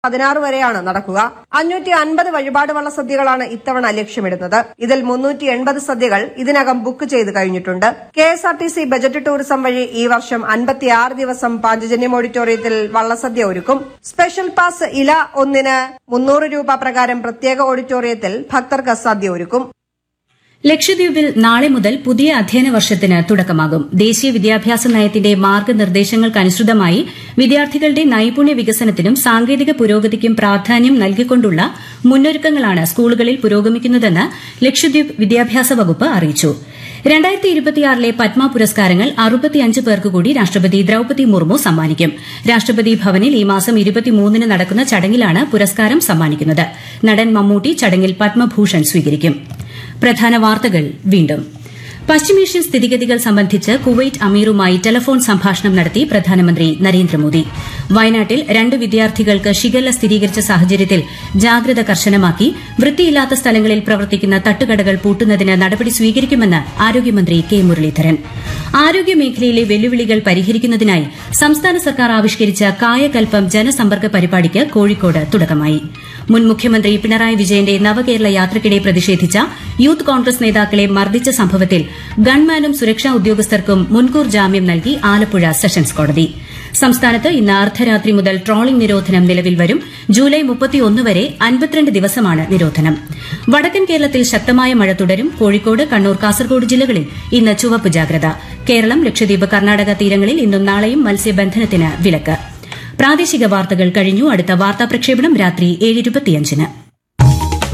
പതിനാറ് വരെയാണ് നടക്കുക അഞ്ഞൂറ്റി അൻപത് വഴിപാട് വള്ള സദ്യകളാണ് ഇത്തവണ ലക്ഷ്യമിടുന്നത് ഇതിൽ മുന്നൂറ്റി എൺപത് സദ്യകൾ ഇതിനകം ബുക്ക് ചെയ്ത് കഴിഞ്ഞിട്ടുണ്ട് K S R T C budget tourism വഴി ഈ വർഷം അൻപത്തിയാറ് ദിവസം പാഞ്ചജന്യം ഓഡിറ്റോറിയത്തിൽ വള്ളസദ്യ ഒരുക്കും സ്പെഷ്യൽ പാസ് ഇല ഒന്നിന് മുന്നൂറ് രൂപ പ്രകാരം പ്രത്യേക ഓഡിറ്റോറിയത്തിൽ ഭക്തർക്ക് സദ്യ ഒരുക്കും ലക്ഷദ്വീപിൽ നാളെ മുതൽ പുതിയ അധ്യയന വർഷത്തിന് തുടക്കമാകും ദേശീയ വിദ്യാഭ്യാസ നയത്തിന്റെ മാർഗനിർദ്ദേശങ്ങൾക്കനുസൃതമായി വിദ്യാർത്ഥികളുടെ നൈപുണ്യ വികസനത്തിനും സാങ്കേതിക പുരോഗതിക്കും പ്രാധാന്യം നൽകിക്കൊണ്ടുള്ള മുന്നൊരുക്കങ്ങളാണ് സ്കൂളുകളിൽ പുരോഗമിക്കുന്നതെന്ന് ലക്ഷദ്വീപ് വിദ്യാഭ്യാസ വകുപ്പ് അറിയിച്ചു രണ്ടായിരത്തി ഇരുപത്തിയാറിലെ പത്മ പുരസ്കാരങ്ങൾ അറുപത്തിയഞ്ച് പേർക്ക് കൂടി രാഷ്ട്രപതി ദ്രൌപതി മുർമു സമ്മാനിക്കും രാഷ്ട്രപതി ഭവനിൽ ഈ മാസം ഇരുപത്തിമൂന്നിന് നടക്കുന്ന ചടങ്ങിലാണ് പുരസ്കാരം സമ്മാനിക്കുന്നത് നടൻ മമ്മൂട്ടി ചടങ്ങിൽ പത്മഭൂഷൺ സ്വീകരിക്കും പ്രധാന വാർത്തകൾ വീണ്ടും പശ്ചിമേഷ്യൻ സ്ഥിതിഗതികൾ സംബന്ധിച്ച് കുവൈറ്റ് അമീറുമായി ടെലഫോൺ സംഭാഷണം നടത്തി പ്രധാനമന്ത്രി നരേന്ദ്രമോദി വയനാട്ടിൽ രണ്ട് വിദ്യാർത്ഥികൾക്ക് ഷിഗല്ല സ്ഥിരീകരിച്ച സാഹചര്യത്തിൽ ജാഗ്രത കർശനമാക്കി വൃത്തിയില്ലാത്ത സ്ഥലങ്ങളിൽ പ്രവർത്തിക്കുന്ന തട്ടുകടകൾ പൂട്ടുന്നതിന് നടപടി സ്വീകരിക്കുമെന്ന് ആരോഗ്യമന്ത്രി കെ മുരളീധരൻ ആരോഗ്യമേഖലയിലെ വെല്ലുവിളികൾ പരിഹരിക്കുന്നതിനായി സംസ്ഥാന സർക്കാർ ആവിഷ്കരിച്ച കായകൽപ്പം ജനസമ്പർക്ക പരിപാടിക്ക് കോഴിക്കോട് തുടക്കമായി മുൻ മുഖ്യമന്ത്രി പിണറായി വിജയന്റെ നവകേരള യാത്രയ്ക്കിടെ പ്രതിഷേധിച്ച യൂത്ത് കോൺഗ്രസ് നേതാക്കളെ മർദ്ദിച്ച സംഭവത്തിൽ ഗൺമാനും സുരക്ഷാ ഉദ്യോഗസ്ഥർക്കും മുൻകൂർ ജാമ്യം നൽകി ആലപ്പുഴ സെഷൻസ് കോടതി സംസ്ഥാനത്ത് ഇന്ന് അർദ്ധരാത്രി മുതൽ ട്രോളിംഗ് നിരോധനം നിലവിൽ വരും ജൂലൈ മുപ്പത്തിയൊന്ന് വരെ അൻപത്തിരണ്ട് ദിവസമാണ് നിരോധനം വടക്കൻ കേരളത്തിൽ ശക്തമായ മഴ തുടരും കോഴിക്കോട് കണ്ണൂർ കാസർഗോഡ് ജില്ലകളിൽ ഇന്ന് ചുവപ്പ് ജാഗ്രത കേരളം ലക്ഷദ്വീപ് കർണാടക തീരങ്ങളിൽ ഇന്നും നാളെയും മത്സ്യബന്ധനത്തിന് വിലക്ക് പ്രാദേശിക വാർത്തകൾ കഴിഞ്ഞു അടുത്ത വാർത്താ പ്രക്ഷേപണം രാത്രി ഏഴ് ഇരുപത്തിയഞ്ചിന്